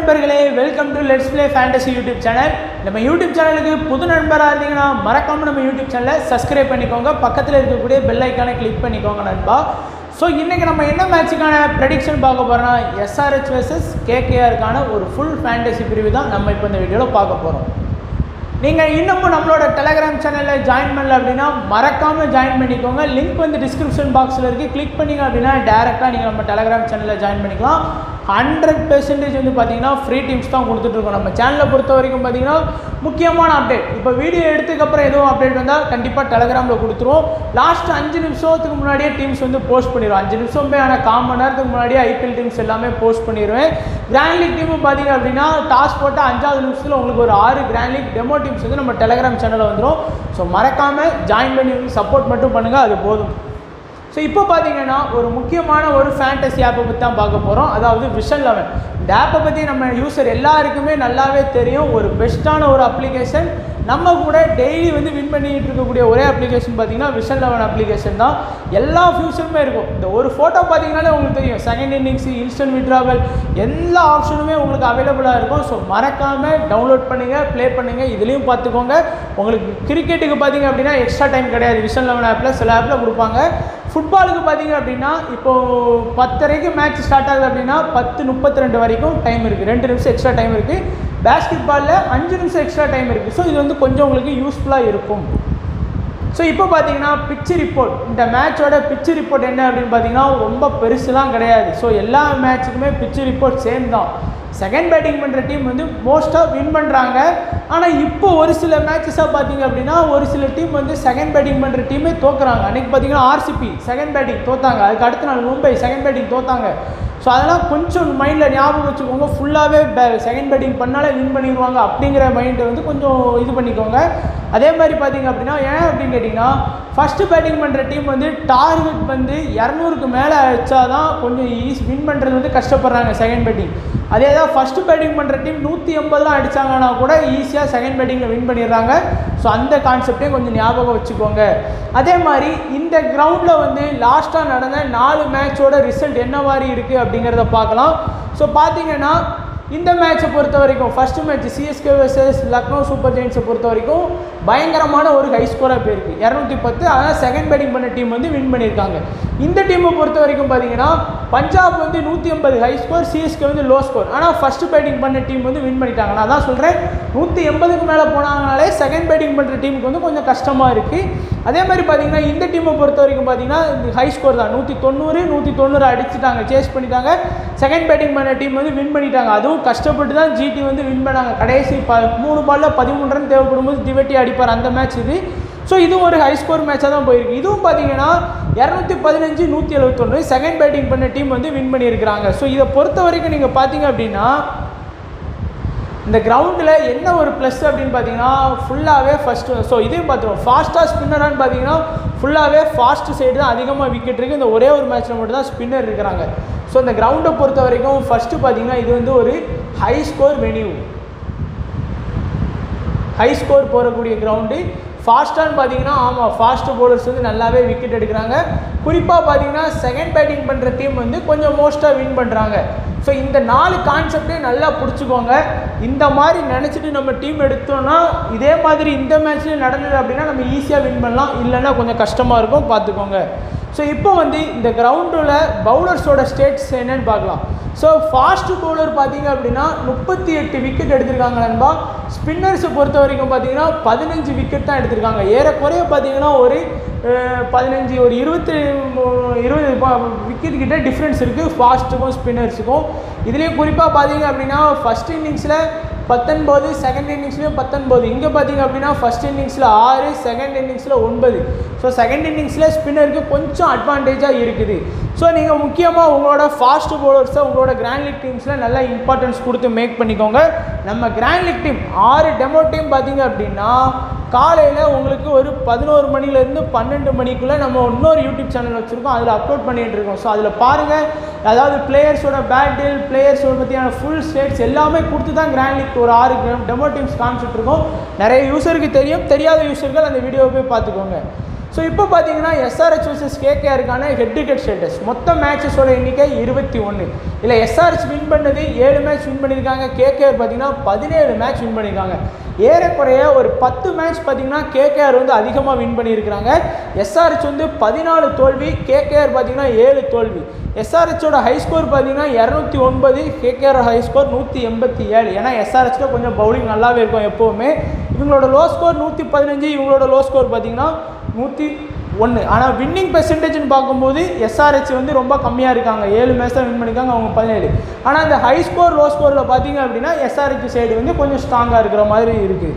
நண்பர்களே welcome to let's play fantasy YouTube channel நம்ம YouTube சேனலுக்கு புது நண்பராக இருந்தீங்கன்னா மறக்காம நம்ம யூடியூப் சேனலை சப்ஸ்கிரைப் பண்ணிக்கோங்க பக்கத்தில் இருக்கக்கூடிய பெல் ஐக்கானை கிளிக் பண்ணிக்கோங்க நண்பா ஸோ இன்றைக்கி நம்ம என்ன மேட்சுக்கான ப்ரெடிக்ஷன் பார்க்க போகிறோம்னா எஸ்ஆர்ஹெச் vs கேகேஆருக்கான ஒரு ஃபுல் ஃபேண்டசி பிரிவு தான் நம்ம இப்போ இந்த வீடியோவில் பார்க்க போகிறோம் நீங்கள் இன்னமும் நம்மளோட டெலகிராம் சேனலில் ஜாயின் பண்ணல அப்படின்னா மறக்காமல் ஜாயின் பண்ணிக்கோங்க லிங்க் வந்து டிஸ்கிரிப்ஷன் பாக்ஸில் இருக்குது கிளிக் பண்ணீங்க அப்படின்னா டேரெக்டாக நீங்கள் நம்ம டெலகிராம் சேனலில் ஜாயின் பண்ணிக்கலாம் ஹண்ட்ரட் பெர்சன்டேஜ் வந்து பார்த்தீங்கன்னா ஃப்ரீ டீம்ஸ் தான் கொடுத்துட்ருக்கோம் நம்ம சேனலை பொறுத்த வரைக்கும் பார்த்தீங்கன்னா முக்கியமான அப்டேட் இப்போ வீடியோ எடுத்ததுக்கப்புறம் எதுவும் அப்டேட் வந்தால் கண்டிப்பாக டெலகிராமில் கொடுத்துருவோம் லாஸ்ட் அஞ்சு நிமிஷத்துக்கு முன்னாடியே டீம்ஸ் வந்து போஸ்ட் பண்ணிடுவோம் அஞ்சு நிமிஷம் போய் ஆனால் கால் மணி நேரத்துக்கு முன்னாடியே ஐபிஎல் டீம்ஸ் எல்லாமே போஸ்ட் பண்ணிடுவேன் கிராண்ட் லீக் டீமும் பார்த்தீங்க அப்படின்னா டாஸ் போட்டு அஞ்சாவது நிமிஷத்தில் உங்களுக்கு ஒரு ஆறு கிராண்ட் லீக் டெமோ டீம்ஸ் வந்து நம்ம டெலகிராம் சேனலில் வந்துடும் ஸோ மறக்காமல் ஜாயின் பண்ணி சப்போர்ட் மட்டும் பண்ணுங்கள் அது போதும் ஸோ இப்போ பார்த்தீங்கன்னா ஒரு முக்கியமான ஒரு ஃபேண்டசி ஆப்பை பற்றி தான் பார்க்க போகிறோம் அதாவது விஷன் லெவன் இந்த ஆப்பை பற்றி நம்ம யூசர் எல்லாருக்குமே நல்லாவே தெரியும் ஒரு பெஸ்ட்டான ஒரு அப்ளிகேஷன் நம்ம கூட டெய்லி வந்து வின் பண்ணிட்டு இருக்கக்கூடிய ஒரே அப்ளிகேஷன் பார்த்தீங்கன்னா விஷன் லெவன் அப்ளிகேஷன் தான் எல்லா ஃபியூச்சருமே இருக்கும் இந்த ஒரு ஃபோட்டோ பார்த்தீங்கன்னாலே உங்களுக்கு தெரியும் செகண்ட் இன்னிங்ஸ் இன்ஸ்டன்ட் விட்ராவல் எல்லா ஆப்ஷனுமே உங்களுக்கு அவைலபிளாக இருக்கும் ஸோ மறக்காமல் டவுன்லோட் பண்ணுங்கள் ப்ளே பண்ணுங்கள் இதுலேயும் பார்த்துக்கோங்க உங்களுக்கு கிரிக்கெட்டுக்கு பார்த்தீங்க அப்படின்னா எக்ஸ்ட்ரா டைம் கிடையாது விஷன் லெவன் ஆப்பில் சில ஆப்பில் கொடுப்பாங்க ஃபுட்பாலுக்கு பார்த்தீங்க அப்படின்னா இப்போது பத்தரைக்கு மேட்ச் ஸ்டார்ட் ஆகுது அப்படின்னா பத்து முப்பத்தி ரெண்டு வரைக்கும் டைம் இருக்குது ரெண்டு நிமிஷம் எக்ஸ்ட்ரா டைம் இருக்குது பேஸ்கெட் பாலில் அஞ்சு நிமிஷம் எக்ஸ்ட்ரா டைம் இருக்குது ஸோ இது வந்து கொஞ்சம் உங்களுக்கு யூஸ்ஃபுல்லாக இருக்கும் ஸோ இப்போ பார்த்தீங்கன்னா பிச்சு ரிப்போர்ட் இந்த மேட்சோட பிச்சு ரிப்போர்ட் என்ன அப்படின்னு பார்த்தீங்கன்னா ரொம்ப பெருசுலாம் கிடையாது ஸோ எல்லா மேட்ச்சுக்குமே பிச்சு ரிப்போர்ட் சேம் தான் செகண்ட் பேட்டிங் பண்ணுற டீம் வந்து மோஸ்ட்டாக வின் பண்ணுறாங்க ஆனால் இப்போ ஒரு சில மேட்சஸாக பார்த்தீங்க அப்படின்னா ஒரு சில டீம் வந்து செகண்ட் பேட்டிங் பண்ணுற டீமே தோக்குறாங்க அன்றைக்கி பார்த்தீங்கன்னா ஆர்சிபி செகண்ட் பேட்டிங் தோத்தாங்க அதுக்கு அடுத்த நாள் மும்பை செகண்ட் பேட்டிங் தோத்தாங்க ஸோ அதெல்லாம் கொஞ்சம் மைண்டில் ஞாபகம் வச்சுக்கோங்க ஃபுல்லாகவே பே செகண்ட் பேட்டிங் பண்ணாலே வின் பண்ணிடுவாங்க அப்படிங்கிற மைண்டை வந்து கொஞ்சம் இது பண்ணிக்கோங்க அதே மாதிரி பார்த்தீங்க அப்படின்னா ஏன் அப்படின்னு கேட்டிங்கன்னா ஃபஸ்ட்டு பேட்டிங் பண்ணுற டீம் வந்து டார்கெட் வந்து இரநூறுக்கு மேலே அடிச்சா தான் கொஞ்சம் ஈஸி வின் பண்ணுறது வந்து கஷ்டப்படுறாங்க செகண்ட் பேட்டிங் அதே தான் ஃபஸ்ட்டு பேட்டிங் பண்ணுற டீம் நூற்றி எண்பதுலாம் அடித்தாங்கன்னா கூட ஈஸியாக செகண்ட் பேட்டிங்கில் வின் பண்ணிடுறாங்க ஸோ அந்த கான்செப்டையும் கொஞ்சம் ஞாபகம் வச்சுக்கோங்க அதே மாதிரி இந்த கிரவுண்டில் வந்து லாஸ்ட்டாக நடந்த நாலு மேட்சோட ரிசல்ட் என்ன மாதிரி இருக்குது அப்படிங்கிறத பார்க்கலாம் ஸோ பார்த்தீங்கன்னா இந்த மேட்சை பொறுத்த வரைக்கும் first match CSK versus Lucknow super ஜெயின்ஸை பொறுத்த வரைக்கும் பயங்கரமான ஒரு ஹை ஸ்கோராக போயிருக்கு இரநூத்தி பத்து ஆனால் செகண்ட் பேட்டிங் பண்ண டீம் வந்து வின் பண்ணியிருக்காங்க இந்த டீமை பொறுத்த வரைக்கும் பார்த்தீங்கன்னா பஞ்சாப் வந்து நூற்றி ஐம்பது ஹை ஸ்கோர் சிஎஸ்கே வந்து லோ ஸ்கோர் ஆனால் ஃபஸ்ட்டு பேட்டிங் பண்ண டீம் வந்து வின் பண்ணிட்டாங்க நான் தான் சொல்கிறேன் நூற்றி எண்பதுக்கு மேலே போனாங்கனாலே செகண்ட் பேட்டிங் பண்ணுற டீமுக்கு வந்து கொஞ்சம் கஷ்டமாக இருக்குது அதே மாதிரி பார்த்தீங்கன்னா இந்த டீமை பொறுத்த வரைக்கும் பார்த்தீங்கன்னா இந்த ஹை ஸ்கோர் தான் நூற்றி தொண்ணூறு நூற்றி தொண்ணூறு அடிச்சுட்டாங்க சேஸ் பண்ணிட்டாங்க செகண்ட் பேட்டிங் பண்ண டீம் வந்து வின் பண்ணிட்டாங்க அதுவும் கஷ்டப்பட்டு தான் ஜிடி வந்து வின் பண்ணாங்க கடைசி ப மூணு பாலில் பதிமூணு ரன் தேவைப்படும் போது திவெட்டி அடிப்பார் அந்த மேட்ச் இது ஸோ இதுவும் ஒரு ஹை ஸ்கோர் மேட்சாக தான் போயிருக்கு இதுவும் பார்த்தீங்கன்னா இரநூத்தி பதினஞ்சு நூற்றி எழுபத்தொன்று செகண்ட் பேட்டிங் பண்ண டீம் வந்து வின் பண்ணியிருக்கிறாங்க ஸோ இதை பொறுத்த வரைக்கும் நீங்கள் பார்த்தீங்க அப்படின்னா இந்த கிரவுண்டில் என்ன ஒரு ப்ளஸ் அப்படின்னு பார்த்தீங்கன்னா ஃபுல்லாகவே ஃபஸ்ட்டு ஸோ இதையும் பார்த்துருவோம் ஃபாஸ்ட்டாக ஸ்பின்னரான்னு பார்த்தீங்கன்னா ஃபுல்லாகவே ஃபாஸ்ட் சைடு தான் அதிகமாக விக்கெட் இருக்குது இந்த ஒரே ஒரு மேட்ச்சில் மட்டும் தான் ஸ்பின்னர் இருக்கிறாங்க ஸோ இந்த கிரவுண்டை பொறுத்த வரைக்கும் ஃபஸ்ட்டு பார்த்தீங்கன்னா இது வந்து ஒரு high score venue high score போகக்கூடிய கிரவுண்டு ஃபாஸ்ட்டான்னு பார்த்தீங்கன்னா ஆமாம் ஃபாஸ்ட் பவுலர்ஸ் வந்து நல்லாவே விக்கெட் எடுக்கிறாங்க குறிப்பாக பார்த்தீங்கன்னா செகண்ட் பேட்டிங் பண்ணுற டீம் வந்து கொஞ்சம் மோஸ்ட்டாக வின் பண்ணுறாங்க ஸோ இந்த நாலு கான்செப்டே நல்லா பிடிச்சிக்கோங்க இந்த மாதிரி நினச்சிட்டு நம்ம டீம் எடுத்தோம்னா இதே மாதிரி இந்த மேட்ச்லேயும் நடந்தது அப்படின்னா நம்ம ஈஸியாக வின் பண்ணலாம் இல்லைன்னா கொஞ்சம் கஷ்டமாக இருக்கும் பார்த்துக்கோங்க ஸோ இப்போ வந்து இந்த கிரவுண்டில் பவுலர்ஸோட ஸ்டேட்ஸ் என்னன்னு பார்க்கலாம் ஸோ ஃபாஸ்ட் பவுலர் பார்த்தீங்க அப்படின்னா முப்பத்தி எட்டு விக்கெட் எடுத்திருக்காங்க நண்பா ஸ்பின்னர்ஸை பொறுத்த வரைக்கும் பார்த்தீங்கன்னா பதினஞ்சு விக்கெட் தான் எடுத்திருக்காங்க ஏறக்குறைய பார்த்தீங்கன்னா ஒரு பதினஞ்சு ஒரு இருபத்தி இருபது விக்கெட் கிட்ட டிஃப்ரென்ஸ் இருக்குது ஃபாஸ்ட்டுக்கும் ஸ்பின்னர்ஸுக்கும் இதுலேயும் குறிப்பாக பார்த்தீங்க அப்படின்னா ஃபஸ்ட் இன்னிங்ஸில் பத்தொன்பது செகண்ட் இன்னிங்ஸ்லேயும் பத்தொன்பது இங்கே பார்த்தீங்க அப்படின்னா ஃபஸ்ட் இன்னிங்ஸில் ஆறு செகண்ட் இன்னிங்ஸில் ஒன்பது ஸோ செகண்ட் இன்னிங்ஸில் ஸ்பின்னருக்கு கொஞ்சம் அட்வான்டேஜாக இருக்குது ஸோ நீங்கள் முக்கியமாக உங்களோட ஃபாஸ்ட் பவுலர்ஸை உங்களோட கிராண்ட் லீக் டீம்ஸில் நல்லா இம்பார்ட்டன்ஸ் கொடுத்து மேக் பண்ணிக்கோங்க நம்ம கிராண்ட் லீக் டீம் ஆறு டெமோ டீம் பார்த்தீங்க அப்படின்னா காலையில் உங்களுக்கு ஒரு பதினோரு மணிலேருந்து பன்னெண்டு மணிக்குள்ளே நம்ம இன்னொரு யூடியூப் சேனல் வச்சுருக்கோம் அதில் அப்லோட் பண்ணிகிட்டு இருக்கோம் ஸோ அதில் பாருங்கள் அதாவது பிளேயர்ஸோட பேட்டில் பிளேயர்ஸோட பற்றியான ஃபுல் ஸ்டேட்ஸ் எல்லாமே கொடுத்து தான் கிராண்ட் லீக் ஒரு ஆறு டெமோ டீம்ஸ் காமிச்சிட்டு இருக்கோம் நிறைய யூசருக்கு தெரியும் தெரியாத யூசர்கள் அந்த வீடியோவை போய் பார்த்துக்கோங்க ஸோ இப்போ பார்த்தீங்கன்னா எஸ்ஆர்ஹெச் வர்சஸ் கேகேஆருக்கான ஹெட் டு ஹெட் ஸ்டேட்டஸ் மொத்த மேட்சஸோட எண்ணிக்கை இருபத்தி ஒன்று இல்லை எஸ்ஆர்ஹெச் வின் பண்ணது ஏழு மேட்ச் வின் பண்ணியிருக்காங்க கேகேஆர் பார்த்தீங்கன்னா பதினேழு மேட்ச் வின் பண்ணியிருக்காங்க ஏறக்குறைய ஒரு பத்து மேட்ச் பார்த்தீங்கன்னா கேகேஆர் வந்து அதிகமாக வின் பண்ணியிருக்கிறாங்க எஸ்ஆர்ஹெச் வந்து பதினாலு தோல்வி கேகேஆர் பார்த்தீங்கன்னா ஏழு தோல்வி எஸ்ஆர்ஹெச்சோட ஹை ஸ்கோர் பார்த்தீங்கன்னா இரநூத்தி ஒன்பது கேகேஆர் ஹை ஸ்கோர் நூற்றி எண்பத்தி ஏழு ஏன்னா எஸ்ஆர்ஹெச்சில் கொஞ்சம் பவுலிங் நல்லாவே இருக்கும் எப்போவுமே இவங்களோட லோ ஸ்கோர் நூற்றி பதினஞ்சு இவங்களோட லோ ஸ்கோர் பார்த்தீங்கன்னா நூற்றி ஒன்று ஆனால் வின்னிங் பெர்சன்டேஜ்னு பார்க்கும்போது எஸ்ஆர்ஹெச் வந்து ரொம்ப கம்மியாக இருக்காங்க ஏழு மேட்ச் தான் வின் பண்ணியிருக்காங்க அவங்க பதினேழு ஆனால் அந்த ஹை ஸ்கோர் லோ ஸ்கோரில் பார்த்தீங்க அப்படின்னா எஸ்ஆர்ஹெச் சைடு வந்து கொஞ்சம் ஸ்ட்ராங்காக இருக்கிற மாதிரி இருக்குது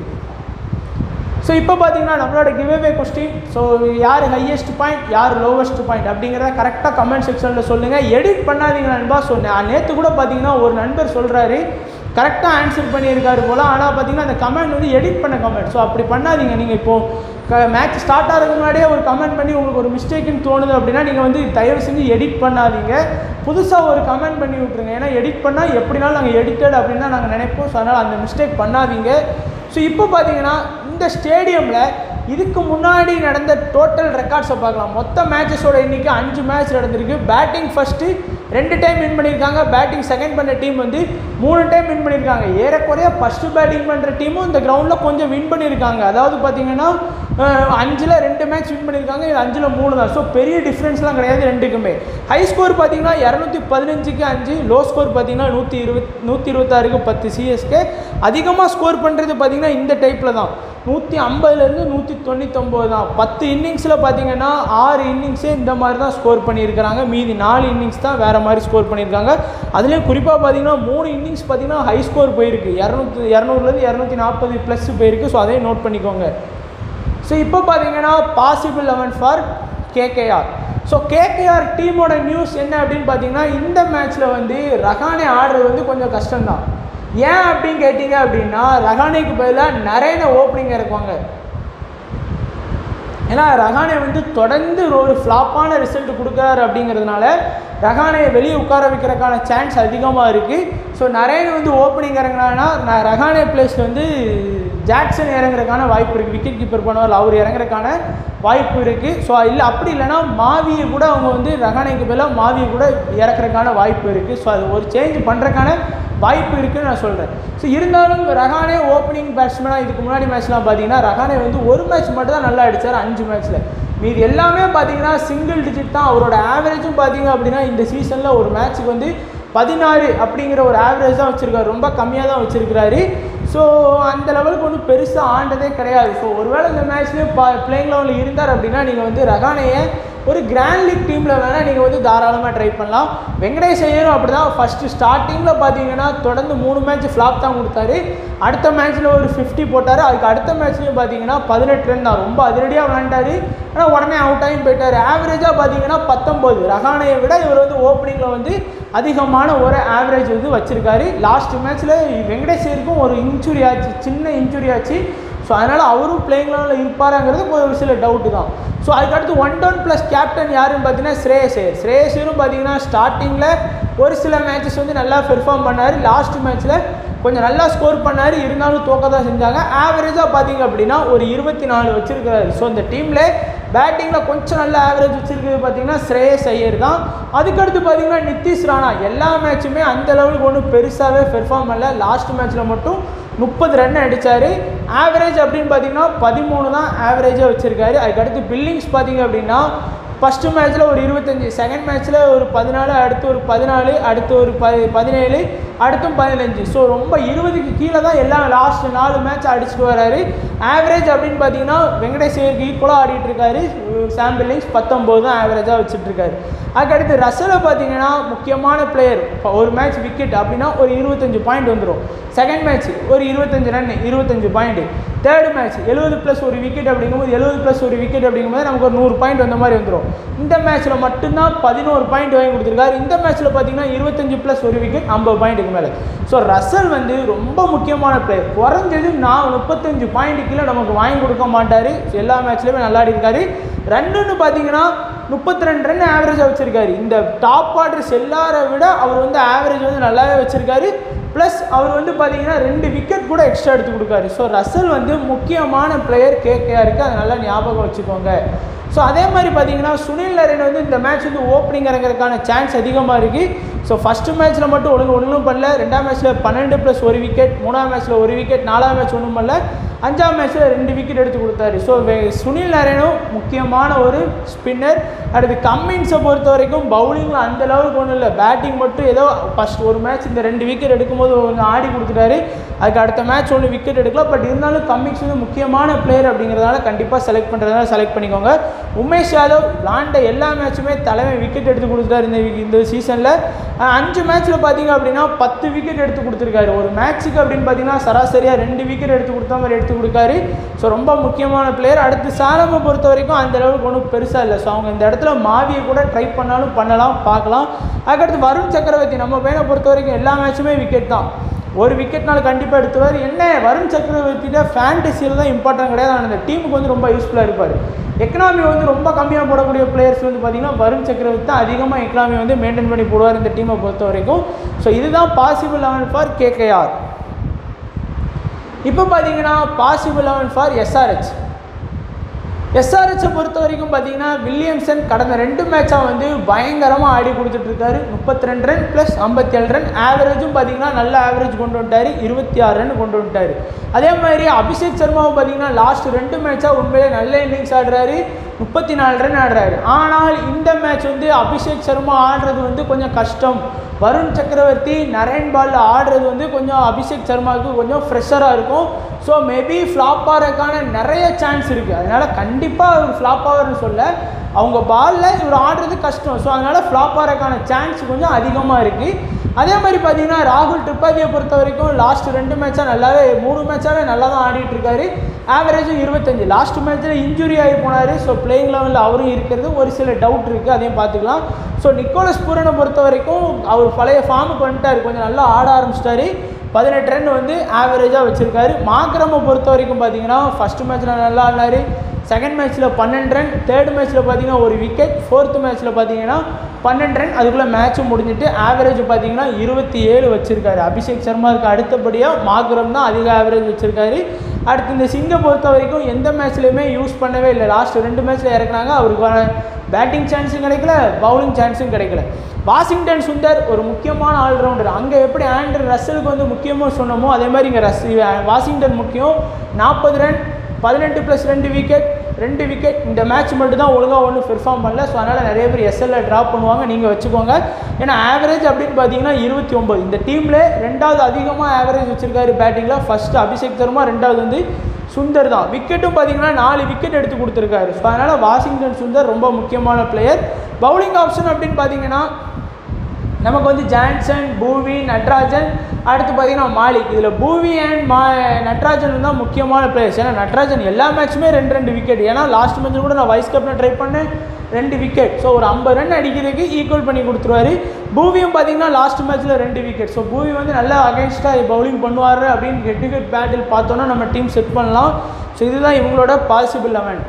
ஸோ இப்போ பார்த்தீங்கன்னா நம்மளோட கிவ்அவே கொஸ்டின் ஸோ யார் ஹையஸ்ட் பாயிண்ட் யார் லோவஸ்ட் பாயிண்ட் அப்படிங்கிறத கரெக்டாக கமெண்ட் செக்ஷனில் சொல்லுங்கள் எடிட் பண்ணாதீங்க நண்பா ஸோ நான் நேற்று கூட பார்த்தீங்கன்னா ஒரு நண்பர் சொல்கிறாரு கரெக்டாக ஆன்சர் பண்ணியிருக்காரு போல் ஆனால் பார்த்தீங்கன்னா அந்த கமெண்ட் வந்து எடிட் பண்ண கமெண்ட் ஸோ அப்படி பண்ணாதீங்க நீங்கள் இப்போது க மேட்ச் ஸ்டார்ட் ஆகிறதுக்கு முன்னாடியே ஒரு கமெண்ட் பண்ணி உங்களுக்கு ஒரு மிஸ்டேக்குன்னு தோணுது அப்படின்னா நீங்கள் வந்து தயவு செஞ்சு எடிட் பண்ணாதீங்க புதுசாக ஒரு கமெண்ட் பண்ணி விட்ருங்க ஏன்னா எடிட் பண்ணால் எப்படினாலும் நாங்கள் எடிட்டட் அப்படின்னு தான் நாங்கள் நினைப்போம் ஸோ அதனால் அந்த மிஸ்டேக் பண்ணாதீங்க ஸோ இப்போ பார்த்தீங்கன்னா இந்த ஸ்டேடியமில் இதுக்கு முன்னாடி நடந்த டோட்டல் ரெக்கார்ட்ஸை பார்க்கலாம் மொத்த மேட்சஸோட எண்ணிக்கை அஞ்சு மேட்ச் நடந்திருக்கு பேட்டிங் ஃபஸ்ட்டு ரெண்டு டைம் வின் பண்ணியிருக்காங்க பேட்டிங் செகண்ட் பண்ண டீம் வந்து மூணு டைம் வின் பண்ணியிருக்காங்க ஏறக்குறைய ஃபஸ்ட்டு பேட்டிங் பண்ணுற டீமும் இந்த கிரவுண்டில் கொஞ்சம் வின் பண்ணியிருக்காங்க அதாவது பார்த்தீங்கன்னா அஞ்சில் ரெண்டு மேட்ச் வின் பண்ணியிருக்காங்க இது அஞ்சில் மூணு தான் ஸோ பெரிய டிஃப்ரென்ஸ்லாம் கிடையாது ரெண்டுக்குமே ஹை ஸ்கோர் பார்த்தீங்கன்னா இரநூத்தி பதினஞ்சுக்கு அஞ்சு லோ ஸ்கோர் பார்த்தீங்கன்னா நூற்றி இருபத் நூற்றி இருபத்தாறுக்கு பத்து சிஎஸ்கே அதிகமாக ஸ்கோர் பண்ணுறது பார்த்தீங்கன்னா இந்த டைப்பில் தான் நூற்றி ஐம்பதுலேருந்து நூற்றி தொண்ணூத்தொம்பது தான் பத்து இன்னிங்ஸில் பார்த்தீங்கன்னா ஆறு இன்னிங்ஸே இந்த மாதிரி தான் ஸ்கோர் பண்ணியிருக்கிறாங்க மீதி நாலு இன்னிங்ஸ் தான் வேறு மாதிரி ஸ்கோர் பண்ணியிருக்காங்க அதுலேயும் குறிப்பாக பார்த்தீங்கன்னா மூணு இன்னிங்ஸ் பார்த்தீங்கன்னா ஹை ஸ்கோர் போயிருக்கு இரநூத்தி இரநூறுலேருந்து இரநூத்தி நாற்பது ப்ளஸ் போயிருக்கு ஸோ அதையும் நோட் பண்ணிக்கோங்க ஸோ இப்போ பார்த்தீங்கன்னா possible eleven for KKR so KKR டீமோட நியூஸ் என்ன அப்படின்னு பார்த்தீங்கன்னா இந்த மேட்ச்சில் வந்து ரகானே ஆடுறது வந்து கொஞ்சம் கஷ்டம்தான் ஏன் அப்படின்னு கேட்டிங்க அப்படின்னா ரகானேக்கு பதிலாக நரேனை ஓப்பனிங் இறக்குவாங்க ஏன்னா ரகானே வந்து தொடர்ந்து ஒரு ஃப்ளாப்பான ரிசல்ட் கொடுக்குறாரு அப்படிங்கிறதுனால ரகானையை வெளியே உட்கார வைக்கிறதுக்கான சான்ஸ் அதிகமாக இருக்குது ஸோ நரேன் வந்து ஓப்பனிங் இறங்கினாங்கன்னா நான் ரகானே பிளேஸில் வந்து ஜாக்சன் இறங்குறதுக்கான வாய்ப்பு இருக்குது விக்கெட் கீப்பர் பண்ணுவார் அவர் இறங்குறதுக்கான வாய்ப்பு இருக்குது ஸோ இல்லை அப்படி இல்லைன்னா மாவியை கூட அவங்க வந்து ரகானைக்கு பதிலாக மாவியை கூட இறக்குறதுக்கான வாய்ப்பு இருக்குது ஸோ அது ஒரு சேஞ்ச் பண்ணுறதுக்கான வாய்ப்பு இருக்குன்னு நான் சொல்கிறேன் ஸோ இருந்தாலும் ரகானே ஓப்பனிங் பேட்ஸ்மேனாக இதுக்கு முன்னாடி மேட்ச்லாம் பார்த்தீங்கன்னா ரகானே வந்து ஒரு மேட்ச் மட்டும் தான் நல்லா அடித்தார் அஞ்சு மேட்ச்சில் மீதி எல்லாமே பார்த்தீங்கன்னா சிங்கிள் டிஜிட் தான் அவரோட ஆவரேஜும் பார்த்தீங்க அப்படின்னா இந்த சீசனில் ஒரு மேட்ச்சுக்கு வந்து பதினாறு அப்படிங்கிற ஒரு ஆவரேஜ் தான் வச்சுருக்காரு ரொம்ப கம்மியாக தான் வச்சுருக்கிறாரு ஸோ அந்த லெவலுக்கு வந்து பெருசாக ஆண்டதே கிடையாது ஸோ ஒருவேளை இந்த மேட்ச்லேயே பா பிளேயிங் லெவலில் இருந்தார் அப்படின்னா நீங்கள் வந்து ரகானையை ஒரு கிராண்ட் லீக் டீமில் வேணால் நீங்கள் வந்து தாராளமாக ட்ரை பண்ணலாம் வெங்கடேஷ் ஐயரும் அப்படி தான் ஃபஸ்ட்டு ஸ்டார்டிங்கில் பார்த்தீங்கன்னா தொடர்ந்து மூணு மேட்ச் ஃப்ளாப் தான் கொடுத்தாரு அடுத்த மேட்ச்சில் ஒரு ஃபிஃப்டி போட்டார் அதுக்கு அடுத்த மேட்ச்லேயும் பார்த்தீங்கன்னா பதினெட்டு ரன் தான் ரொம்ப அதிரடியாக விளாண்டாரு ஆனால் உடனே அவுட் ஆகி போயிட்டார் ஆவரேஜாக பார்த்தீங்கன்னா பத்தொம்போது ரகானையை விட இவர் வந்து ஓப்பனிங்கில் வந்து அதிகமான ஒரு ஆவரேஜ் வந்து வச்சுருக்காரு லாஸ்ட் மேட்ச்சில் வெங்கடேஷ் ஐயருக்கும் ஒரு இன்ஜுரி ஆச்சு சின்ன இன்ஜுரி ஆச்சு ஸோ அதனால் அவரும் பிளேயிங் லெவலில் இருப்பாராங்கிறது ஒரு சில டவுட்டு தான் ஸோ அதுக்கடுத்து ஒன் டவுன் ப்ளஸ் கேப்டன் யாருன்னு பார்த்தீங்கன்னா ஸ்ரேயஸ் ஐயர் ஸ்ரேயஸ் ஐயரும் பார்த்தீங்கன்னா ஸ்டார்டிங்கில் ஒரு சில மேட்சஸ் வந்து நல்லா பெர்ஃபார்ம் பண்ணார் லாஸ்ட் மேட்ச்சில் கொஞ்சம் நல்லா ஸ்கோர் பண்ணார் இருந்தாலும் தோக்க தான் செஞ்சாங்க ஆவரேஜாக பார்த்தீங்க அப்படின்னா ஒரு இருபத்தி நாலு வச்சிருக்கிறாரு ஸோ இந்த டீமில் பேட்டிங்கில் கொஞ்சம் நல்ல ஆவரேஜ் வச்சிருக்கிறது பார்த்தீங்கன்னா ஸ்ரேயஸ் ஐயர் தான் அதுக்கடுத்து பார்த்தீங்கன்னா நிதிஷ் ராணா எல்லா மேட்சுமே அந்த லெவலுக்கு ஒன்றும் பெருசாகவே பெர்ஃபார்ம் பண்ணல லாஸ்ட் மேட்ச்சில் மட்டும் முப்பது ரன் அடித்தார் ஆவரேஜ் அப்படின்னு பார்த்தீங்கன்னா பதிமூணு தான் ஆவரேஜாக வச்சுருக்காரு அதுக்கடுத்து பில்லிங்ஸ் பார்த்தீங்க அப்படின்னா ஃபஸ்ட்டு மேட்ச்சில் ஒரு இருபத்தஞ்சி செகண்ட் மேட்ச்சில் ஒரு பதினாலு அடுத்து ஒரு பதினாலு அடுத்து ஒரு ப பதினேழு அடுத்தும் பதினஞ்சு ஸோ ரொம்ப இருபதுக்கு கீழே தான் எல்லாம் லாஸ்ட் நாலு மேட்ச் அடிச்சுட்டு வராரு ஆவரேஜ் அப்படின்னு பார்த்தீங்கன்னா வெங்கடேஷ் ஐயருக்கு ஈக்குவலாக ஆடிட்டு இருக்காரு சாம் பில்லிங்ஸ் பத்தொம்போது தான் ஆவரேஜாக வச்சுட்டு இருக்காரு அதுக்கடுத்து ரசலை பார்த்தீங்கன்னா முக்கியமான பிளேயர் இப்போ ஒரு மேட்ச் விக்கெட் அப்படின்னா ஒரு இருபத்தஞ்சு பாயிண்ட் வந்துடும் செகண்ட் மேட்ச் ஒரு இருபத்தஞ்சு ரன் இருபத்தஞ்சு பாயிண்ட் தேர்ட் மேட்ச் எழுபது ப்ளஸ் ஒரு விக்கெட் அப்படிங்கும்போது எழுபது ப்ளஸ் ஒரு விக்கெட் அப்படிங்கும்போது நமக்கு ஒரு நூறு பாயிண்ட் வந்த மாதிரி வந்துடும் இந்த மேட்ச்சில் மட்டும்தான் பதினோரு பாயிண்ட் வாங்கி கொடுத்துருக்காரு இந்த மேட்ச்சில் பார்த்தீங்கன்னா இருபத்தஞ்சு ப்ளஸ் ஒரு விக்கெட் ஐம்பது பாயிண்ட்டுக்கு மேலே ஸோ ரசல் வந்து ரொம்ப முக்கியமான பிளேயர் குறைஞ்சது நான் முப்பத்தஞ்சு பாயிண்ட் கீழே நமக்கு வாங்கி கொடுக்க மாட்டார் எல்லா மேட்ச்லையுமே நல்லா இருக்காரு ரன்னுன்னு பார்த்தீங்கன்னா முப்பத்தி ரெண்டு ரன் ஆவரேஜாக வச்சுருக்காரு இந்த டாப் ஆர்டர்ஸ் எல்லாரை விட அவர் வந்து ஆவரேஜ் வந்து நல்லாவே வச்சுருக்காரு ப்ளஸ் அவர் வந்து பார்த்தீங்கன்னா ரெண்டு விக்கெட் கூட எக்ஸ்ட்ரா எடுத்து கொடுக்காரு ஸோ ரசல் வந்து முக்கியமான பிளேயர் கேகேஆருக்கு அதை நல்லா ஞாபகம் வச்சுக்கோங்க ஸோ அதே மாதிரி பார்த்தீங்கன்னா சுனில் நரேன் வந்து இந்த மேட்ச் வந்து ஓப்பனிங் இறங்குறதுக்கான சான்ஸ் அதிகமாக இருக்குது ஸோ ஃபஸ்ட்டு மேட்ச்சில் மட்டும் ஒழுங்கு ஒன்றும் பண்ணல ரெண்டாம் மேட்ச்சில் பன்னெண்டு ப்ளஸ் ஒரு விக்கெட் மூணாம் மேட்ச்சில் ஒரு விக்கெட் நாலாம் மேட்ச் ஒன்றும் பண்ணல அஞ்சாம் மேட்ச்சில் ரெண்டு விக்கெட் எடுத்து கொடுத்தாரு ஸோ சுனில் நரேனும் முக்கியமான ஒரு ஸ்பின்னர் அடுத்து கம்மின்ஸை பொறுத்த வரைக்கும் பவுலிங்கில் அந்த லெவலுக்கு ஒன்றும் இல்லை பேட்டிங் மட்டும் ஏதோ ஃபஸ்ட் ஒரு மேட்ச் இந்த ரெண்டு விக்கெட் எடுக்கும்போது கொஞ்சம் ஆடி கொடுத்துட்டாரு அதுக்கு அடுத்த மேட்ச் ஒன்று விக்கெட் எடுக்கல பட் இருந்தாலும் கம்மிங்ஸ் வந்து முக்கியமான பிளேயர் அப்படிங்கிறதால கண்டிப்பாக செலக்ட் பண்ணுறதுனால செலக்ட் பண்ணிக்கோங்க உமேஷ் யாதவ் விளாண்ட எல்லா மேட்சுமே தலைமை விக்கெட் எடுத்து கொடுத்துட்டாரு இந்த week- இந்த சீசனில் அஞ்சு மேட்ச்சில் பார்த்தீங்க அப்படின்னா பத்து விக்கெட் எடுத்து கொடுத்துருக்காரு ஒரு மேட்ச்சுக்கு அப்படின்னு பார்த்தீங்கன்னா சராசரியாக ரெண்டு விக்கெட் எடுத்து கொடுத்த மாதிரி எடுத்து கொடுக்காரு ஸோ ரொம்ப முக்கியமான பிளேயர் அடுத்து சாலமை பொறுத்த வரைக்கும் அந்த அளவுக்கு ஒன்றும் பெருசாக இல்லை ஸோ அவங்க இந்த இடத்துல மாவியை கூட ட்ரை பண்ணாலும் பண்ணலாம் பார்க்கலாம் அதுக்கடுத்து வருண் சக்கரவர்த்தி நம்ம பையனை பொறுத்த வரைக்கும் எல்லா மேட்சுமே விக்கெட் தான் ஒரு விக்கெட்னால கண்டிப்பாக எடுத்துருவார் என்ன வருண் சக்கரவர்த்திட்ட ஃபேண்டசியில் தான் இம்பார்ட்டன்ட் கிடையாது ஆனால் அந்த டீமுக்கு வந்து ரொம்ப யூஸ்ஃபுல்லாக இருப்பார் எக்கனாமி வந்து ரொம்ப கம்மியாக போடக்கூடிய பிளேயர்ஸ் வந்து பார்த்திங்கன்னா வருண் சக்கரவர்த்தி தான் அதிகமாக எக்கனாமி வந்து மெயின்டைன் பண்ணி போடுவார் இந்த டீமை பொறுத்த வரைக்கும் ஸோ இதுதான் பாசிபிள் லெவன் ஃபார் கேகேஆர் இப்போ பார்த்தீங்கன்னா பாசிபிள் லெவன் ஃபார் எஸ்ஆர்ஹெச் எஸ்ஆர்ஹெச்சை பொறுத்த வரைக்கும் பார்த்தீங்கன்னா வில்லியம்சன் கடந்த ரெண்டு மேட்சாக வந்து பயங்கரமாக ஆடி கொடுத்துட்டு இருக்காரு முப்பத்தி ரெண்டு ரன் ப்ளஸ் ஐம்பத்தி ஏழு ரன் ஆவரேஜும் பார்த்தீங்கன்னா நல்ல ஆவரேஜ் கொண்டு வந்துட்டாரு இருபத்தி ஆறு ரன் கொண்டு வந்துட்டாரு அதே மாதிரி அபிஷேக் சர்மாவும் பார்த்தீங்கன்னா லாஸ்ட் ரெண்டு மேட்சாக உண்மையிலே நல்ல இன்னிங்ஸ் ஆடுறாரு முப்பத்தி நாலு ரன் ஆடுறாரு ஆனால் இந்த மேட்ச் வந்து அபிஷேக் சர்மா ஆடுறது வந்து கொஞ்சம் கஷ்டம் வருண் சக்கரவர்த்தி நரேன் பாலில் ஆடுறது வந்து கொஞ்சம் அபிஷேக் சர்மாவுக்கு கொஞ்சம் ஃப்ரெஷராக இருக்கும் ஸோ மேபி ஃப்ளாப் ஆகிறதுக்கான நிறைய சான்ஸ் இருக்குது அதனால் கண்டிப்பாக அவர் ஃப்ளாப் ஆகிறன்னு சொல்ல அவங்க பாலில் இவர் ஆடுறது கஷ்டம் ஸோ அதனால் ஃப்ளாப் ஆகிறதுக்கான சான்ஸ் கொஞ்சம் அதிகமாக இருக்குது அதே மாதிரி பார்த்தீங்கன்னா ராகுல் திரிபாதியை பொறுத்த வரைக்கும் லாஸ்ட் ரெண்டு மேட்சாக நல்லாவே மூணு மேட்சாவே நல்லா தான் ஆடிட்டு இருக்காரு ஆவரேஜும் இருபத்தஞ்சு லாஸ்ட் மேட்ச்சில் இன்ஜுரி ஆகி போனார் ஸோ பிளேயிங் லெவலில் அவரும் இருக்கிறது ஒரு சில டவுட் இருக்குது அதையும் பார்த்துக்கலாம் ஸோ நிக்கோலஸ் பூரனை பொறுத்த வரைக்கும் அவர் பழைய ஃபார்முக்கு வந்துட்டார் கொஞ்சம் நல்லா ஆட ஆரம்பிச்சிட்டாரு பதினெட்டு ரன் வந்து ஆவரேஜாக வச்சுருக்காரு மாக்ரமை பொறுத்த வரைக்கும் பார்த்தீங்கன்னா ஃபஸ்ட் மேட்ச்சில் நல்லா ஆடினாரு செகண்ட் மேட்ச்சில் பன்னெண்டு ரன் தேர்ட் மேட்ச்சில் பார்த்தீங்கன்னா ஒரு விக்கெட் ஃபோர்த் மேட்ச்சில் பார்த்தீங்கன்னா பன்னெண்டு ரன் அதுக்குள்ளே மேட்சும் முடிஞ்சிட்டு ஆவரேஜ் பார்த்தீங்கன்னா இருபத்தி ஏழு வச்சுருக்காரு அபிஷேக் சர்மாவுக்கு அடுத்தபடியாக மாக்ரம் தான் அதிக ஆவரேஜ் வச்சுருக்காரு அடுத்து இந்த சிங்கை பொறுத்த வரைக்கும் எந்த மேட்ச்லையுமே யூஸ் பண்ணவே இல்லை லாஸ்ட் ரெண்டு மேட்ச்சில் இறக்குனாங்க அவருக்கான பேட்டிங் சான்ஸும் கிடைக்கல பவுலிங் சான்ஸும் கிடைக்கல வாஷிங்டன் சுந்தர் ஒரு முக்கியமான ஆல்ரவுண்டர் அங்கே எப்படி ஆண்ட்ரு ரஸ்ஸலுக்கு வந்து முக்கியமாக சொன்னோமோ அதே மாதிரி இங்கே ரஸ் வாஷிங்டன் முக்கியம் நாற்பது ரன் பதினெட்டு ப்ளஸ் ரெண்டு விக்கெட் ரெண்டு விக்கெட் இந்த மேட்ச் மட்டும் தான் ஒழுங்காக ஒன்றும் பெர்ஃபார்ம் பண்ணல ஸோ அதனால் நிறைய பேர் எஸ்எல்ல ட்ராப் பண்ணுவாங்க நீங்கள் வச்சுக்கோங்க ஏன்னா ஆவரேஜ் அப்படின்னு பார்த்தீங்கன்னா இருபத்தி ஒம்பது இந்த டீமில் ரெண்டாவது அதிகமாக ஆவரேஜ் வச்சிருக்காரு பேட்டிங்கில் ஃபஸ்ட்டு அபிஷேக் சர்மா ரெண்டாவது வந்து சுந்தர் தான் விக்கெட்டும் பார்த்தீங்கன்னா நாலு விக்கெட் எடுத்து கொடுத்துருக்காரு ஸோ அதனால் வாஷிங்டன் சுந்தர் ரொம்ப முக்கியமான பிளேயர் பவுலிங் ஆப்ஷன் அப்படின்னு பார்த்தீங்கன்னா நமக்கு வந்து ஜான்சன் பூவி நட்ராஜன் அடுத்து பார்த்தீங்கன்னா மாலிக் இதில் பூவி அண்ட் மா நட்ராஜன் தான் முக்கியமான பிளேயர்ஸ் ஏன்னா நட்ராஜன் எல்லா மேட்சுமே ரெண்டு ரெண்டு விக்கெட் ஏன்னா லாஸ்ட் மேட்ச் கூட நான் வைஸ் கேப்டன் ட்ரை பண்ணேன் ரெண்டு விக்கெட் ஸோ ஒரு ஐம்பது ரன் அடிக்கிறதுக்கு ஈக்குவல் பண்ணி கொடுத்துருவாரு பூவியும் பார்த்தீங்கன்னா லாஸ்ட் மேட்ச்சில் ரெண்டு விக்கெட் ஸோ பூவி வந்து நல்லா அகைன்ஸ்டாக பவுலிங் பண்ணுவார் அப்படின்னு ஹெட் டு ஹெட் பேட்டில் பார்த்தோன்னா நம்ம டீம் செட் பண்ணலாம் ஸோ இதுதான் இவங்களோட பாசிபிள் லெவன்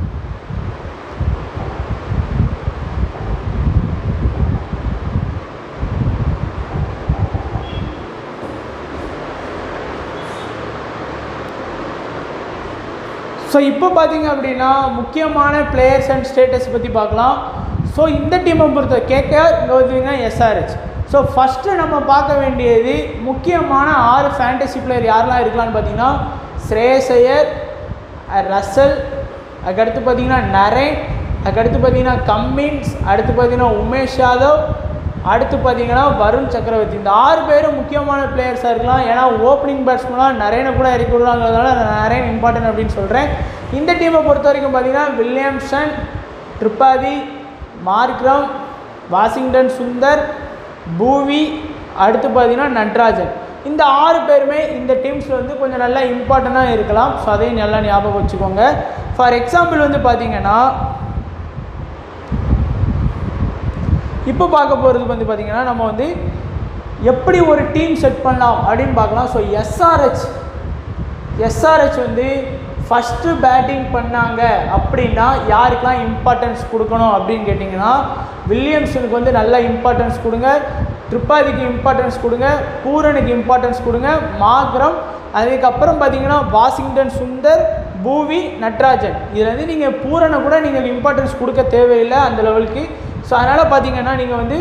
ஸோ இப்போ பார்த்தீங்க அப்படின்னா முக்கியமான பிளேயர்ஸ் அண்ட் ஸ்டேட்டஸ் பற்றி பார்க்கலாம் ஸோ இந்த டீமை பொறுத்த கேகேஆர் இங்கே பார்த்தீங்கன்னா எஸ்ஆர்ஹெச் ஸோ ஃபஸ்ட்டு நம்ம பார்க்க வேண்டியது முக்கியமான ஆறு ஃபேண்டசி பிளேயர் யாரெல்லாம் இருக்கலாம்னு பார்த்தீங்கன்னா ஸ்ரேயஸ் ஐயர் அஹ் ரசல் அதுக்கடுத்து பார்த்தீங்கன்னா நரேன் அதுக்கடுத்து பார்த்தீங்கன்னா கம்மின்ஸ் அடுத்து பார்த்தீங்கன்னா உமேஷ் யாதவ் அடுத்து பார்த்தீங்கன்னா வருண் சக்கரவர்த்தி இந்த ஆறு பேரும் முக்கியமான பிளேயர்ஸாக இருக்கலாம் ஏன்னா ஓப்பனிங் பேட்ஸ்மேனாக நரேனை கூட இறக்கி விடுறாங்கிறதுனால நான் நரேன் இம்பார்ட்டன்ட் அப்படின்னு சொல்கிறேன் இந்த டீமை பொறுத்த வரைக்கும் பார்த்தீங்கன்னா Williamson Tripathi Markram Washington Sundar Bhuvi அடுத்து பார்த்தீங்கன்னா நட்ராஜன் இந்த ஆறு பேருமே இந்த டீம்ஸில் வந்து கொஞ்சம் நல்லா இம்பார்ட்டண்ட்டாக இருக்கலாம் ஸோ அதையும் நல்லா ஞாபகம் வச்சுக்கோங்க ஃபார் எக்ஸாம்பிள் வந்து பார்த்தீங்கன்னா இப்போ பார்க்க போகிறது வந்து பார்த்திங்கன்னா நம்ம வந்து எப்படி ஒரு டீம் செட் பண்ணலாம் அப்படின்னு பார்க்கலாம் ஸோ எஸ்ஆர்ஹெச் எஸ்ஆர்ஹெச் வந்து ஃபஸ்ட்டு பேட்டிங் பண்ணாங்க அப்படின்னா யாருக்கெல்லாம் இம்பார்ட்டன்ஸ் கொடுக்கணும் அப்படின்னு கேட்டிங்கன்னா வில்லியம்ஸனுக்கு வந்து நல்ல இம்பார்ட்டன்ஸ் கொடுங்க த்ரிபாதிக்கு இம்பார்ட்டன்ஸ் கொடுங்க பூரனுக்கு இம்பார்ட்டன்ஸ் கொடுங்க மாக்ரம் அதுக்கப்புறம் பார்த்தீங்கன்னா வாஷிங்டன் சுந்தர் பூவி நட்ராஜன் இதில் வந்து நீங்கள் பூரனை கூட நீங்கள் இம்பார்ட்டன்ஸ் கொடுக்க தேவையில்லை அந்த லெவலுக்கு ஸோ அதனால் பார்த்தீங்கன்னா நீங்கள் வந்து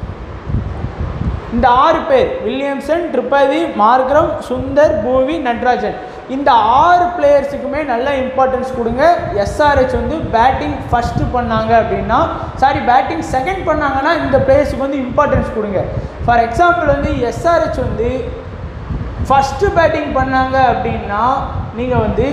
இந்த ஆறு பேர் வில்லியம்சன் ட்ரிபதி மார்க்ரம் சுந்தர் பூவி நட்ராஜன் இந்த ஆறு பிளேயர்ஸுக்குமே நல்ல இம்பார்ட்டன்ஸ் கொடுங்க எஸ்ஆர்ஹெச் வந்து பேட்டிங் ஃபஸ்ட்டு பண்ணாங்க அப்படின்னா சாரி பேட்டிங் செகண்ட் பண்ணாங்கன்னா இந்த பிளேயர்ஸுக்கு வந்து இம்பார்ட்டன்ஸ் கொடுங்க ஃபார் எக்ஸாம்பிள் வந்து எஸ்ஆர்ஹெச் வந்து ஃபஸ்ட்டு பேட்டிங் பண்ணாங்க அப்படின்னா நீங்கள் வந்து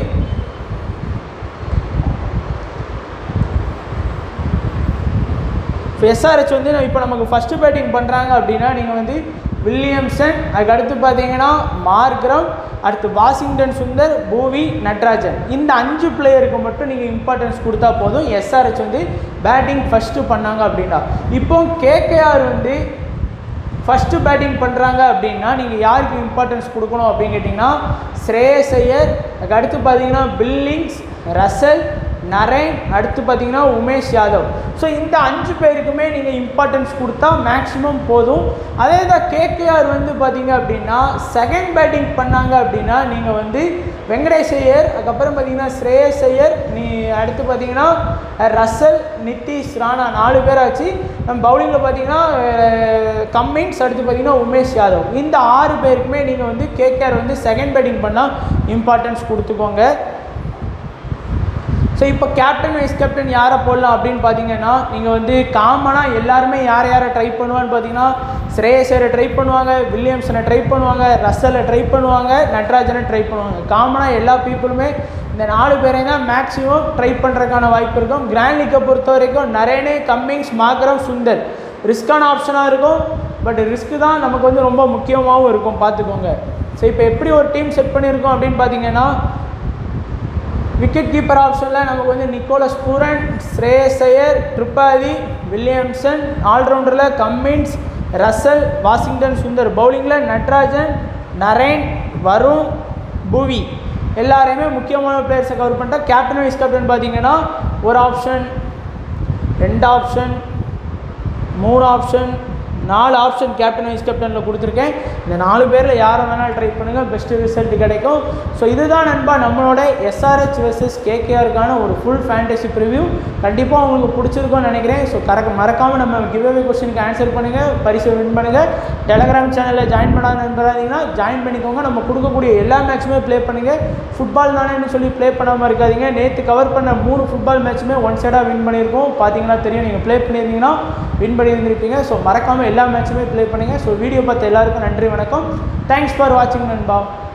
இப்போ எஸ்ஆர்ஹெச் வந்து இப்போ நமக்கு ஃபஸ்ட்டு பேட்டிங் பண்ணுறாங்க அப்படின்னா நீங்கள் வந்து வில்லியம்சன் அதுக்கு அடுத்து பார்த்தீங்கன்னா மார்க்ரம் அடுத்து வாஷிங்டன் சுந்தர் பூவி நட்ராஜன் இந்த அஞ்சு பிளேயருக்கு மட்டும் நீங்கள் இம்பார்ட்டன்ஸ் கொடுத்தா போதும் எஸ்ஆர்ஹெச் வந்து பேட்டிங் ஃபஸ்ட்டு பண்ணாங்க அப்படின்னா இப்போ கேகேஆர் வந்து ஃபஸ்ட்டு பேட்டிங் பண்ணுறாங்க அப்படின்னா நீங்கள் யாருக்கு இம்பார்ட்டன்ஸ் கொடுக்கணும் அப்படின்னு கேட்டிங்கன்னா ஸ்ரேயஸ் ஐயர் அதுக்கு அடுத்து பார்த்தீங்கன்னா பில்லிங்ஸ் ரசல் நரேன் அடுத்து பார்த்தீங்கன்னா உமேஷ் யாதவ் ஸோ இந்த அஞ்சு பேருக்குமே நீங்கள் இம்பார்ட்டன்ஸ் கொடுத்தா மேக்ஸிமம் போதும் அதே தான் கேகேஆர் வந்து பார்த்தீங்க அப்படின்னா செகண்ட் பேட்டிங் பண்ணாங்க அப்படின்னா நீங்கள் வந்து வெங்கடேஷ் ஐயர் அதுக்கப்புறம் பார்த்தீங்கன்னா ஸ்ரேயஸ் ஐயர் நீ அடுத்து பார்த்தீங்கன்னா ரசல் நிதிஷ் ராணா நாலு பேர் ஆச்சு நம்ம பவுலிங்கில் பார்த்தீங்கன்னா கம்மின்ஸ் அடுத்து பார்த்தீங்கன்னா உமேஷ் யாதவ் இந்த ஆறு பேருக்குமே நீங்கள் வந்து கேகேஆர் வந்து செகண்ட் பேட்டிங் பண்ணால் இம்பார்ட்டன்ஸ் கொடுத்துக்கோங்க ஸோ இப்போ கேப்டன் வைஸ் கேப்டன் யாரை போடலாம் அப்படின்னு பார்த்தீங்கன்னா நீங்கள் வந்து காமனாக எல்லாருமே யாரை யாரை ட்ரை பண்ணுவான்னு பார்த்தீங்கன்னா ஸ்ரேயஸரை ட்ரை பண்ணுவாங்க வில்லியம்சனை ட்ரை பண்ணுவாங்க ரசலை ட்ரை பண்ணுவாங்க நட்ராஜனை ட்ரை பண்ணுவாங்க காமனாக எல்லா பீப்புளுமே இந்த நாலு பேரையும் தான் மேக்ஸிமம் ட்ரை பண்ணுறதுக்கான வாய்ப்பு இருக்கும் கிராண்ட் லீக்கை பொறுத்த வரைக்கும் நரேனே கம்மிங்ஸ் மாக்ரம் சுந்தர் ரிஸ்க்கான ஆப்ஷனாக இருக்கும் பட் ரிஸ்க்கு தான் நமக்கு வந்து ரொம்ப முக்கியமாகவும் இருக்கும் பார்த்துக்கோங்க ஸோ இப்போ எப்படி ஒரு டீம் செட் பண்ணியிருக்கோம் அப்படின்னு பார்த்தீங்கன்னா விக்கெட் கீப்பர் ஆப்ஷனில் நமக்கு வந்து Nicholas Pooran Shreyas Iyer Tripathi Williamson ஆல்ரவுண்டரில் கம்மின்ஸ் ரசல் வாஷிங்டன் சுந்தர் பவுலிங்கில் நட்ராஜன் நரேன் வருண் புவி எல்லாரையுமே முக்கியமான பிளேயர்ஸை கவர் பண்ணிட்டா கேப்டன் வைஸ் கேப்டன் பார்த்தீங்கன்னா ஒரு ஆப்ஷன் ரெண்டு ஆப்ஷன் மூணு ஆப்ஷன் நாலு ஆப்ஷன் கேப்டன் வைஸ் கேப்டனில் கொடுத்துருக்கேன் இந்த நாலு பேரில் யாரை வேணாலும் ட்ரை பண்ணுங்கள் பெஸ்ட்டு ரிசல்ட் கிடைக்கும் ஸோ இதுதான் நண்பா நம்மளோட எஸ்ஆர்ஹெச் வெர்சஸ் கேகேஆருக்கான ஒரு ஃபுல் ஃபேண்டசி ப்ரிவ்யூ கண்டிப்பாக உங்களுக்கு பிடிச்சிருக்கும்னு நினைக்கிறேன் ஸோ கரெக்ட் மறக்காமல் நம்ம கிவ்அவே கொஸ்டினுக்கு ஆன்சர் பண்ணுங்கள் பரிசு வின் பண்ணுங்கள் டெலகிராம் சேனலில் ஜாயின் பண்ணாத நண்பராதீங்கன்னா ஜாயின் பண்ணிக்கோங்க நம்ம கொடுக்கக்கூடிய எல்லா மேட்சுமே ப்ளே பண்ணுங்கள் ஃபுட்பால் தானேன்னு சொல்லி ப்ளே பண்ணாமல் இருக்காதீங்க நேற்று கவர் பண்ண மூணு ஃபுட்பால் மேட்சுமே ஒன் சைடாக வின் பண்ணியிருக்கோம் பார்த்தீங்கன்னா தெரியும் நீங்கள் ப்ளே பண்ணியிருந்தீங்கன்னா வின் பண்ணியிருந்திருப்பீங்க ஸோ மறக்காமல் எல்லா மேட்சுமே ப்ளே பண்ணுங்கள் ஸோ வீடியோ பார்த்த எல்லாருக்கும் நன்றி வணக்கம் தேங்க்ஸ் ஃபார் வாட்சிங் நண்பா